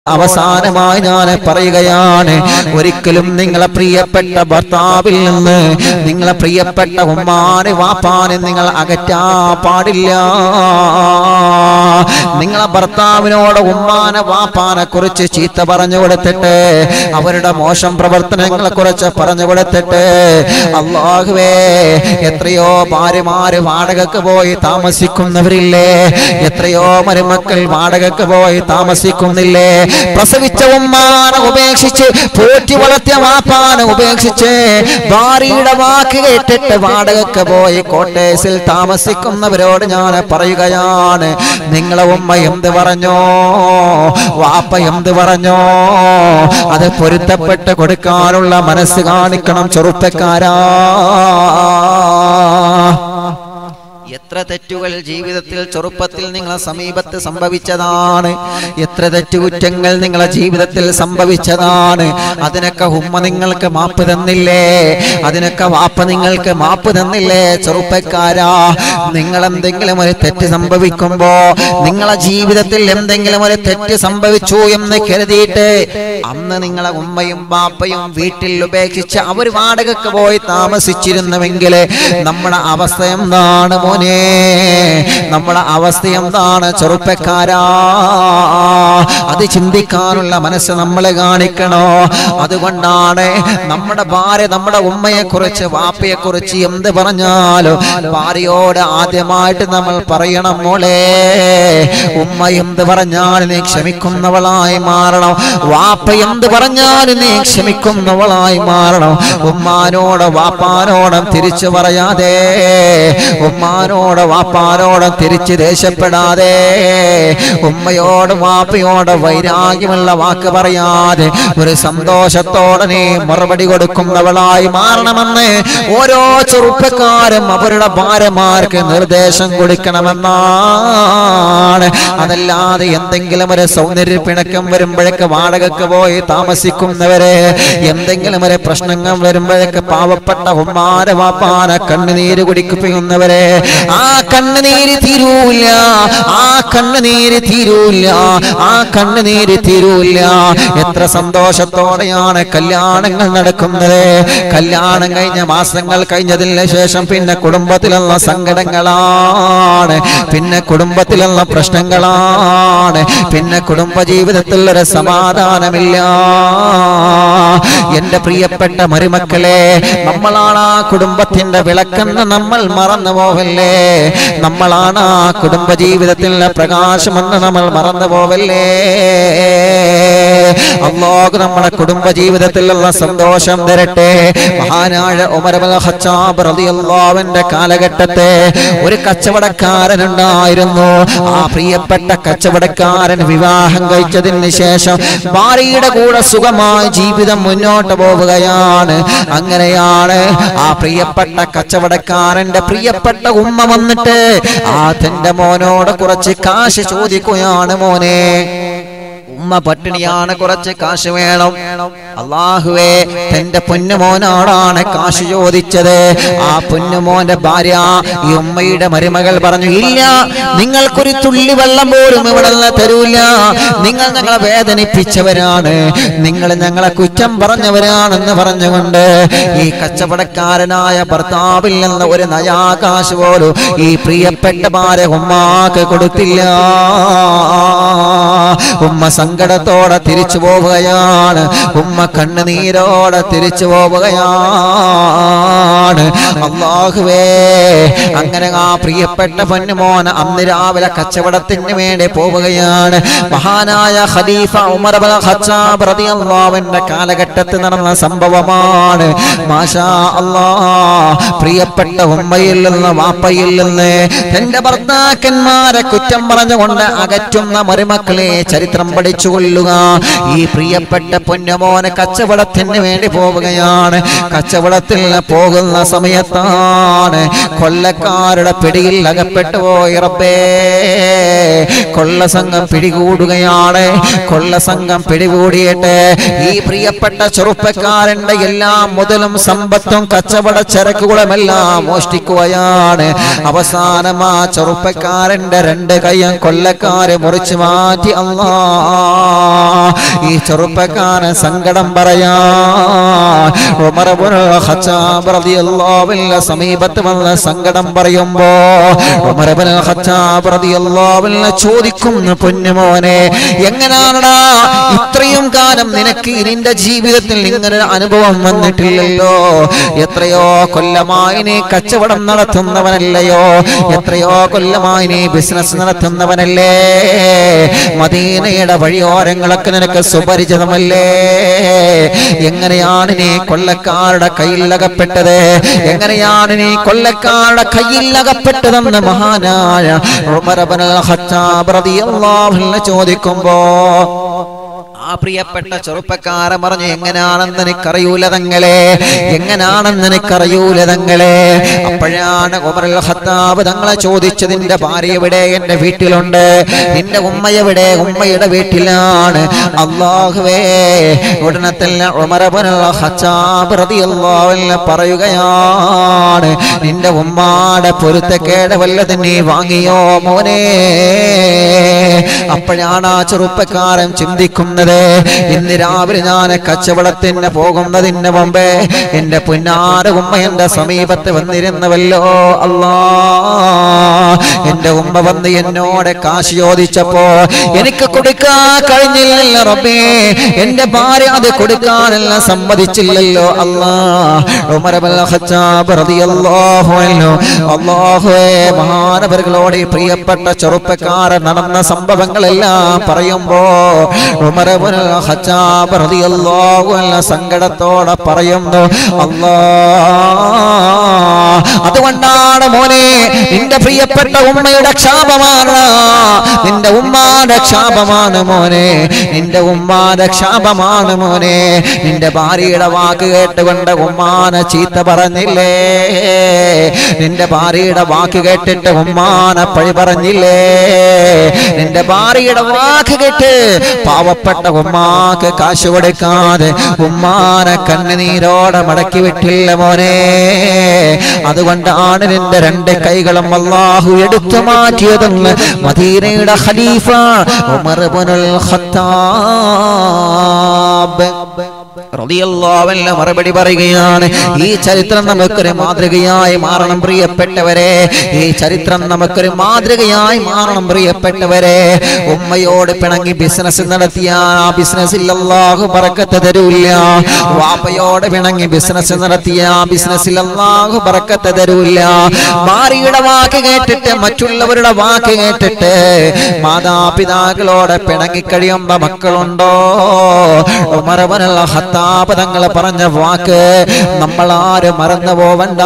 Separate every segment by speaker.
Speaker 1: അവസാനമായി ഞാൻ പറയുകയാണ് ഒരിക്കലും നിങ്ങളെ പ്രിയപ്പെട്ട ഭർത്താവിൽ നിന്ന് നിങ്ങളെ പ്രിയപ്പെട്ട ഉമ്മാനെ വാപ്പാനെ നിങ്ങൾ അകറ്റാ പാടില്ല നിങ്ങളെ ഭർത്താവിനോട് ഉമ്മാനെ വാപ്പാനെ കുറിച്ച് ചീത്ത പറഞ്ഞു കൊടുത്തിട്ട് അവരുടെ മോശം പ്രവർത്തനങ്ങളെ കുറിച്ച് പറഞ്ഞു കൊടുത്തിട്ട് അള്ളാഹുവേ എത്രയോ ഭാര്യമാര് വാടകക്ക് പോയി താമസിക്കുന്നവരില്ലേ എത്രയോ മരുമക്കൾ വാടകക്ക് പോയി താമസിക്കുന്നില്ലേ പ്രസവിച്ച ഉമ്മാനെ ഉപേക്ഷിച്ച് പോറ്റി വളർത്തിയ വാപ്പാനെ ഉപേക്ഷിച്ച് ഭാര്യയുടെ വാക്ക് കേട്ടിട്ട് വാടകക്ക് പോയി കോട്ടേഴ്സിൽ താമസിക്കുന്നവരോട് ഞാൻ പറയുകയാണ് നിങ്ങളെ ഉമ്മ എന്ത് പറഞ്ഞോ വാപ്പ എന്ത് പറഞ്ഞോ അത് പൊരുത്തപ്പെട്ട് കൊടുക്കാനുള്ള മനസ്സ് കാണിക്കണം ചെറുപ്പക്കാരാ എത്ര തെറ്റുകൾ ജീവിതത്തിൽ ചെറുപ്പത്തിൽ നിങ്ങളെ സമീപത്ത് സംഭവിച്ചതാണ് എത്ര തെറ്റുകുറ്റങ്ങൾ നിങ്ങളെ ജീവിതത്തിൽ സംഭവിച്ചതാണ് അതിനൊക്കെ ഉമ്മ നിങ്ങൾക്ക് മാപ്പ് തന്നില്ലേ അതിനൊക്കെ വാപ്പ നിങ്ങൾക്ക് മാപ്പ് തന്നില്ലേ ചെറുപ്പക്കാരാ നിങ്ങൾ എന്തെങ്കിലും ഒരു തെറ്റ് സംഭവിക്കുമ്പോ നിങ്ങളെ ജീവിതത്തിൽ എന്തെങ്കിലും ഒരു തെറ്റ് സംഭവിച്ചു എന്ന് കരുതിയിട്ട് അന്ന് നിങ്ങളെ ഉമ്മയും ബാപ്പയും വീട്ടിൽ ഉപേക്ഷിച്ച് അവർ വാടകക്ക് പോയി താമസിച്ചിരുന്നുവെങ്കിൽ നമ്മുടെ അവസ്ഥ എന്താണ് മോനെ നമ്മുടെ അവസ്ഥ എന്താണ് ചെറുപ്പക്കാരാ അത് ചിന്തിക്കാനുള്ള മനസ്സ് നമ്മൾ കാണിക്കണോ അതുകൊണ്ടാണ് നമ്മുടെ ഭാര്യ നമ്മുടെ ഉമ്മയെ കുറിച്ച് വാപ്പയെ കുറിച്ച് എന്ത് പറഞ്ഞാലും ഭാര്യയോട് ആദ്യമായിട്ട് നമ്മൾ പറയണം മോളെ ഉമ്മ എന്ത് പറഞ്ഞാലും നീ ക്ഷമിക്കുന്നവളായി മാറണം വാപ്പ എന്ത് പറഞ്ഞാലും നീ ക്ഷമിക്കുന്നവളായി മാറണം ഉമ്മാനോട് വാപ്പാനോടും തിരിച്ചു പറയാതെ ഉമ്മാനോട് വാപ്പാനോടും തിരിച്ച് ദേഷ്യപ്പെടാതെ ഉമ്മയോട് വാപ്പയോട് വൈരാഗ്യമുള്ള വാക്ക് പറയാതെ ഒരു സന്തോഷത്തോടെ നീ മറുപടി കൊടുക്കുന്നവളായി മാറണമെന്ന് ഓരോ ചെറുപ്പക്കാരും അവരുടെ ഭാര്യമാർക്ക് നിർദ്ദേശം കൊടുക്കണമെന്നാണ് അതല്ലാതെ എന്തെങ്കിലും ഒരു സൗന്ദര്യ പിണക്കം വരുമ്പോഴൊക്കെ വാടകക്ക് പോയി താമസിക്കുന്നവരെ എന്തെങ്കിലും ഒരു പ്രശ്നങ്ങൾ വരുമ്പോഴൊക്കെ പാവപ്പെട്ട ഉമ്മാര വാപ്പാന കണ്ണുനീര് കുടിക്കുന്നവരെ ആ കണ്ണുനീര് തീരൂല ആ കണ്ണുനീര് തീരൂല ആ കണ്ണുനീര് തീരൂല എത്ര സന്തോഷത്തോടെയാണ് കല്യാണങ്ങൾ നടക്കുന്നത് കല്യാണം കഴിഞ്ഞ മാസങ്ങൾ കഴിഞ്ഞതിന് ശേഷം പിന്നെ കുടുംബത്തിലുള്ള സങ്കടങ്ങളാണ് പിന്നെ കുടുംബത്തിലുള്ള പ്രശ്നങ്ങളാണ് പിന്നെ കുടുംബ ജീവിതത്തിൽ ഒരു സമാധാനമില്ല എന്റെ പ്രിയപ്പെട്ട മരുമക്കളെ നമ്മളാണ് ആ കുടുംബത്തിന്റെ വിളക്കെന്ന് നമ്മൾ മറന്നു പോവല്ലേ നമ്മളാണ് ആ കുടുംബ ജീവിതത്തിലെ പ്രകാശമെന്ന് നമ്മൾ മറന്നു പോവല്ലേ അള്ളാഹു നമ്മുടെ കുടുംബ ജീവിതത്തിലുള്ള സന്തോഷം തരട്ടെ മഹാനായ ഉമരബൽ ഖത്താബ് റളിയല്ലാഹുവിന്റെ കാലഘട്ടത്തെ ഒരു കച്ചവടക്കാരനുണ്ടായിരുന്നു ആ പ്രിയപ്പെട്ട കച്ചവടക്കാരൻ വിവാഹം കഴിച്ചതിന് ശേഷം ഭാര്യയുടെ കൂടെ സുഖമായി ജീവിതം മുന്നോട്ട് പോവുകയാണ് അങ്ങനെയാണ് ആ പ്രിയപ്പെട്ട കച്ചവടക്കാരന്റെ പ്രിയപ്പെട്ട ഉമ്മ വന്നിട്ട് ആ തന്റെ മോനോട് കുറച്ച് കാശ് ചോദിക്കുകയാണ് മോനെ ഉമ്മ പട്ടിണിയാണ് കുറച്ച് കാശ് വേണം അള്ളാഹുവേ തന്റെ പൊന്നുമോനോടാണ് കാശ് ചോദിച്ചത് ആ പൊന്നുമോന്റെ ഭാര്യ ഈ ഉമ്മയുടെ മരുമകൾ പറഞ്ഞു ഇല്ല നിങ്ങൾക്കൊരു തുള്ളി വെള്ളം പോലും ഇവിടെ നിന്ന് തരൂല നിങ്ങൾ ഞങ്ങളെ വേദനിപ്പിച്ചവരാണ് നിങ്ങൾ ഞങ്ങളെ കുറ്റം പറഞ്ഞവരാണെന്ന് പറഞ്ഞുകൊണ്ട് ഈ കച്ചവടക്കാരനായ ഭർത്താവിൽ നിന്ന് ഒരു നയാകാശ് പോലും ഈ പ്രിയപ്പെട്ട ഭാര്യ ഉമ്മാക്ക് കൊടുത്തില്ല ഉമ്മ സങ്കടത്തോടെ തിരിച്ചു പോവുകയാണ് ഉമ്മ കണ്ണുനീരോടെ തിരിച്ചു പോവുകയാണ് അള്ളാഹുവേ അങ്ങനെ ആ പ്രിയപ്പെട്ട പൊന്നുമോൻ അന്ന് രാവിലെ കച്ചവടത്തിന് വേണ്ടി പോവുകയാണ് മഹാനായ ഖലീഫ ഉമർ ഇബ്നു ഖത്താബ് റളിയല്ലാഹുവിന്റെ കാലഘട്ടത്തിൽ നടന്ന സംഭവമാണ് മാഷാ അല്ലാ പ്രിയപ്പെട്ട ഉമ്മയിൽ നിന്ന് വാപ്പയിൽ നിന്ന് തന്റെ ഭർത്താക്കന്മാരെ കുറ്റം പറഞ്ഞുകൊണ്ട് അകറ്റുന്ന മരുമക്കളെ ചരിത്രം പഠിച്ചു കൊള്ളുക ഈ പ്രിയപ്പെട്ട പൊന്നമോന് കച്ചവടത്തിന് വേണ്ടി പോവുകയാണ് കച്ചവടത്തിൽ പോകുന്ന സമയത്താണ് കൊല്ലക്കാരുടെ പിടിയിൽ അകപ്പെട്ടു പോയി റബ്ബേ കൊള്ള സംഘം പിടികൂടുകയാണ് കൊള്ള സംഘം പിടികൂടിയിട്ട് ഈ പ്രിയപ്പെട്ട ചെറുപ്പക്കാരന്റെ എല്ലാം മുതലും സമ്പത്തും കച്ചവട ചരക്കുകളുമെല്ലാം മോഷ്ടിക്കുകയാണ് അവസാനം ആ ചെറുപ്പക്കാരന്റെ രണ്ട് കൈയും കൊല്ലക്കാരെ മുറിച്ചു മാറ്റി അല്ലാ ഈ ചെറുപ്പക്കാരൻ സങ്കടം പറയാ ഉമറബുൽ ഖത്താബ് റളിയല്ലാഹു അൻഹു സമീപത്ത് വന്ന് സങ്കടം പറയുമ്പോ ഉമറബുൽ ഖത്താബ് റളിയല്ലാഹു അൻഹു ചോദിക്കുന്നു പൊന്നുമോനെ എങ്ങനാണടാ ഇത്രയും കാലം നിനക്ക് നിന്റെ ജീവിതത്തിൽ ഇങ്ങനെ ഒരു അനുഭവം വന്നിട്ടില്ലല്ലോ എത്രയോ കൊല്ലമായി നീ കച്ചവടം നടത്തുന്നവനല്ലയോ എത്രയോ കൊല്ലമായി നീ ബിസിനസ് നടത്തുന്നവനല്ലേ മദീനയുടെ വഴിയോരങ്ങളൊക്കെ നിനക്ക് സുപരിചിതമല്ലേ എങ്ങനെയാണ് നീ കൊള്ളക്കാരുടെ കയ്യിൽ അകപ്പെട്ടത് എങ്ങനെയാണ് നീ കൊള്ളക്കാരുടെ കയ്യിൽ അകപ്പെട്ടതെന്ന് മഹാനായ ഉമർ ഇബ്നുൽ ഖത്താബ് റളിയല്ലാഹു അൻഹു ചോദിക്കുമ്പോ ആ പ്രിയപ്പെട്ട ചെറുപ്പക്കാരൻ പറഞ്ഞു എങ്ങനെയാണെന്ന് എനിക്കറിയൂല തങ്ങളെ എങ്ങനെയാണെന്ന് എനിക്കറിയൂല തങ്ങളെ അപ്പോഴാണ് ഉമറുൽ ഖത്താബ് തങ്ങളെ ചോദിച്ചത് നിന്റെ ഭാര്യ എവിടെ എന്റെ വീട്ടിലുണ്ട് നിന്റെ ഉമ്മ എവിടെ ഉമ്മയുടെ വീട്ടിലാണ് അള്ളാഹുവേ ഉടനെ തന്നെ ഉമറബുൽ ഖത്താബ് റളിയല്ലാഹു അൻഹു പറയുകയാണ് നിന്റെ ഉമ്മാടെ പൊരുത്തക്കേട് വല്ലതും നീ വാങ്ങിയോ മോനെ അപ്പോഴാണ് ആ ചെറുപ്പക്കാരൻ ചിന്തിക്കുന്നത് ഇന്ന് രാവിലെ ഞാൻ കച്ചവടത്തിന് പോകുന്നതിന് മുമ്പേ എന്റെ പുന്നാര ഉമ്മ എന്റെ സമീപത്ത് വന്നിരുന്നവല്ലോ അല്ലാ എന്റെ ഉമ്മ വന്ന് എന്നോട് കാശ് ചോദിച്ചപ്പോ എനിക്ക് കൊടുക്കാൻ കഴിഞ്ഞില്ലല്ലോ റബ്ബേ എന്റെ ഭാര്യ അത് കൊടുക്കാനല്ല സമ്മതിച്ചില്ലല്ലോ അല്ലാ ഉമർ ഇബ്നുൽ ഖത്താബ് റളിയല്ലാഹു അൻഹു അല്ലാഹുവേ മഹാനവറുകളോട് ഈ പ്രിയപ്പെട്ട ചെറുപ്പക്കാരൻ നടന്ന സംഭവങ്ങളെല്ലാം പറയുമ്പോ ഉമർ ഇബ്നുൽ ഖത്താബ് റളിയല്ലാഹു അൻഹു സങ്കടത്തോടെ പറയുന്നു അല്ലാ അതുകൊണ്ടാണ് മോനെ നിന്റെ പ്രിയപ്പെട്ട ഉമ്മയുടെ ക്ഷാപമാണ് നിന്റെ ഉമ്മാന്റെ ക്ഷാപമാണ് മോനെ നിന്റെ ഉമ്മാന്റെ ക്ഷാപമാണ് മോനെ നിന്റെ ഭാര്യയുടെ വാക്ക് കേട്ടുകൊണ്ട് ഉമ്മാനെ ചീത്ത പറഞ്ഞില്ലേ നിന്റെ ഭാര്യയുടെ വാക്ക് കേട്ടിട്ട് ഉമ്മാനെ പഴി പറഞ്ഞില്ലേ നിന്റെ ഭാര്യയുടെ വാക്ക് കേട്ട് പാവപ്പെട്ട ഉമ്മാക്ക് കാശ് കൊടുക്കാതെ ഉമ്മാനെ കണ്ണുനീരോടെ മടക്കി വിട്ടില്ല മോനെ അതുകൊണ്ടാണ് നിന്റെ രണ്ട് കൈകളും അള്ളാഹു എടുത്തു മാറ്റിയതെന്ന് മദീനയുടെ ഖലീഫ ഉമർ ഇബ്നുൽ ഖത്താബ് റളിയല്ലാഹു അൻഹു മറുപടി പറയുകയാണ് ഈ ചരിത്രം നമുക്കൊരു മാതൃകയായി മാറണം പ്രിയപ്പെട്ടവരെ ഈ ചരിത്രം നമുക്കൊരു മാതൃകയായി മാറണം പ്രിയപ്പെട്ടവരെ ഉമ്മയോട് പിണങ്ങി ബിസിനസ് നടത്തിയ ആ ബിസിനസ്സിൽ അല്ലാഹു ബറക്കത്ത് തരൂല്ല വാപ്പയോട് പിണങ്ങി ബിസിനസ് നടത്തിയ ആ ബിസിനസ്സിൽ അല്ലാഹു ബറക്കത്ത് തരൂല്ല ഭാര്യയുടെ വാക്ക് കേട്ടിട്ട് മറ്റുള്ളവരുടെ വാക്ക് കേട്ടിട്ട് മാതാപിതാക്കളോട് പിണങ്ങി കഴിയുമ്പോ മക്കളുണ്ടോ ഉമറവനുള്ള ഹത്താപ് തങ്ങൾ പറഞ്ഞ വാക്ക് നമ്മൾ ആരും മറന്നു പോവണ്ട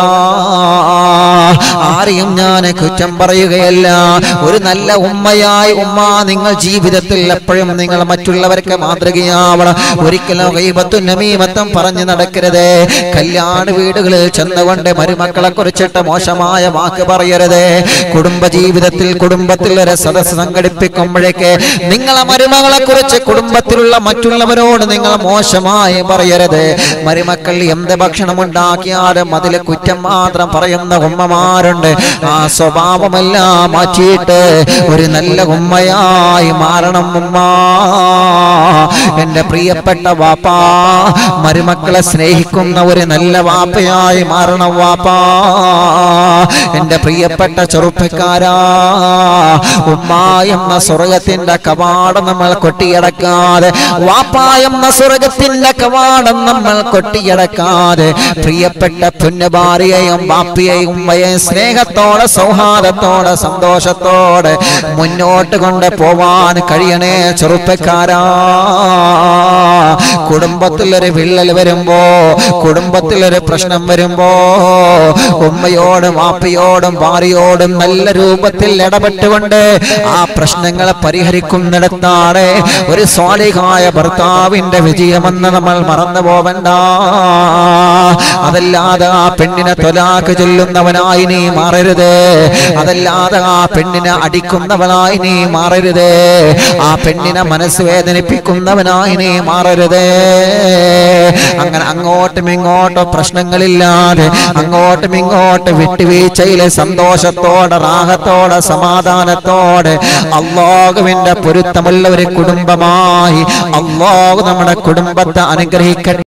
Speaker 1: ആരെയും ഞാൻ കുറ്റം പറയുകയല്ല ഒരു നല്ല ഉമ്മയായി ഉമ്മ നിങ്ങൾ ജീവിതത്തിൽ എപ്പോഴും നിങ്ങൾ മറ്റുള്ളവർക്ക് മാതൃകയാവണം ഒരിക്കലും ഗൈബത്തും നമീമത്തും പറഞ്ഞു നടക്കരുത് കല്യാണ വീടുകളിൽ ചെന്നുകൊണ്ട് മരുമക്കളെ കുറിച്ചിട്ട് മോശമായ വാക്ക് പറയരുത് കുടുംബ ജീവിതത്തിൽ കുടുംബത്തിൽ ഒരു സദസ്സ് സംഘടിപ്പിക്കുമ്പോഴേക്ക് നിങ്ങളെ മരുമകളെ കുറിച്ച് കുടുംബത്തിലുള്ള മറ്റുള്ളവരോട് നിങ്ങൾ മോശമായി പറയരുത് മരുമക്കൾ എന്ത് ഭക്ഷണം ഉണ്ടാക്കിയാലും അതിലെ കുറ്റം മാത്രം പറയുന്ന ഉമ്മമാരുണ്ട് ആ സ്വഭാവമെല്ലാം മാറ്റിയിട്ട് ഒരു നല്ല ഉമ്മയായി മാറണം ഉമ്മ എന്റെ പ്രിയപ്പെട്ട വാപ്പാ മരുമക്കളെ സ്നേഹിക്കുന്ന ഒരു നല്ല വാപ്പയായി മാറണം വാപ്പാ എന്റെ പ്രിയപ്പെട്ട ചെറുപ്പക്കാരാ ഉമ്മ എന്ന സ്വർഗത്തിന്റെ കവാടം നമ്മൾ കൊട്ടിയടക്കാതെ വാപ്പ എന്ന സ്വർഗത്തിന്റെ കവാടം നമ്മൾ കൊട്ടിയടക്കാതെ പ്രിയപ്പെട്ട പുന്നഭാര്യയെയും ബാപ്പിയെയും ഉമ്മയെയും സ്നേഹത്തോടെ സൗഹാർദ്ദത്തോടെ സന്തോഷത്തോടെ മുന്നോട്ട് കൊണ്ട് പോവാൻ കഴിയണേ ചെറുപ്പക്കാരാ കുടുംബത്തിലൊരു വിള്ളൽ വരുമ്പോ കുടുംബത്തിലൊരു പ്രശ്നം വരുമ്പോ ഉമ്മയോടും വാപ്പയോടും ഭാര്യയോടും നല്ല രൂപത്തിൽ ഇടപെട്ടുകൊണ്ട് ആ പ്രശ്നങ്ങളെ പരിഹരിക്കുന്നിടത്താണ് ഒരു സ്വാലിഹായ ഭർത്താവിന്റെ വിജയമെന്ന് നമ്മൾ മറന്നു പോവണ്ട അതല്ലാതെ ആ പെണ്ണിനെ തൊലാക്ക് ചൊല്ലുന്നവനായി നീ മാറരുത് അതല്ലാതെ ആ പെണ്ണിനെ അടിക്കുന്നവനായി നീ മാറരുത് ആ പെണ്ണിനെ മനസ്സ് വേദനിപ്പിക്കുന്നവനായി ഇനി മാറരുതേ അങ്ങനെ അങ്ങോട്ടും ഇങ്ങോട്ടും പ്രശ്നങ്ങളില്ലാതെ അങ്ങോട്ടും ഇങ്ങോട്ടും വിട്ടുവീഴ്ചയിലെ സന്തോഷത്തോടെ റാഹത്തോടെ സമാധാനത്തോടെ അള്ളാഹുവിന്റെ പൊരുത്തമുള്ള ഒരു കുടുംബമായി അള്ളാഹു നമ്മുടെ കുടുംബത്തെ അനുഗ്രഹിക്കട്ടെ